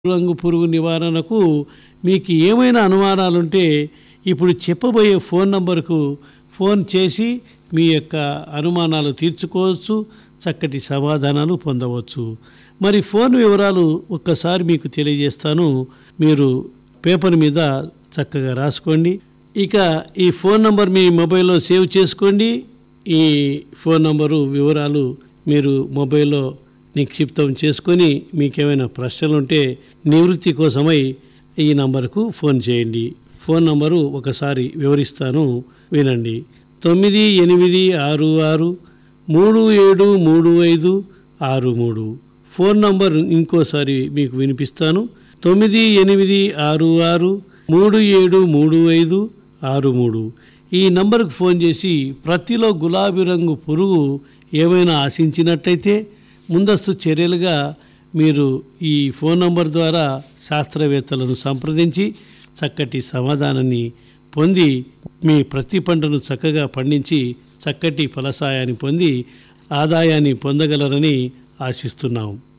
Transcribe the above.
రంగు పురుగు నివారణకు మీకు ఏమైనా అనుమానాలుంటే ఇప్పుడు చెప్పబోయే ఫోన్ నంబర్కు ఫోన్ చేసి మీ యొక్క అనుమానాలు తీర్చుకోవచ్చు చక్కటి సమాధానాలు పొందవచ్చు మరి ఫోన్ వివరాలు ఒక్కసారి మీకు తెలియజేస్తాను మీరు పేపర్ మీద చక్కగా రాసుకోండి ఇక ఈ ఫోన్ నంబర్ మీ మొబైల్లో సేవ్ చేసుకోండి ఈ ఫోన్ నంబరు వివరాలు మీరు మొబైల్లో నిక్షిప్తం చేసుకొని మీకేమైనా ప్రశ్నలు ఉంటే నివృత్తి కోసమై ఈ నంబరుకు ఫోన్ చేయండి ఫోన్ నంబరు ఒకసారి వివరిస్తాను వినండి తొమ్మిది ఎనిమిది ఆరు ఆరు మూడు ఏడు మూడు ఐదు ఆరు మూడు ఫోన్ నంబర్ ఇంకోసారి మీకు వినిపిస్తాను తొమ్మిది ఎనిమిది ఆరు ఆరు మూడు ఏడు మూడు ఐదు ఆరు మూడు ఈ నంబర్కు ఫోన్ చేసి ప్రతిలో గులాబీ రంగు పురుగు ఏమైనా ఆశించినట్టయితే ముందస్తు చర్యలుగా మీరు ఈ ఫోన్ నంబర్ ద్వారా శాస్త్రవేత్తలను సంప్రదించి చక్కటి సమాధానాన్ని పొంది మీ ప్రతి పంటను చక్కగా పండించి చక్కటి ఫలసాయాన్ని పొంది ఆదాయాన్ని పొందగలరని ఆశిస్తున్నాం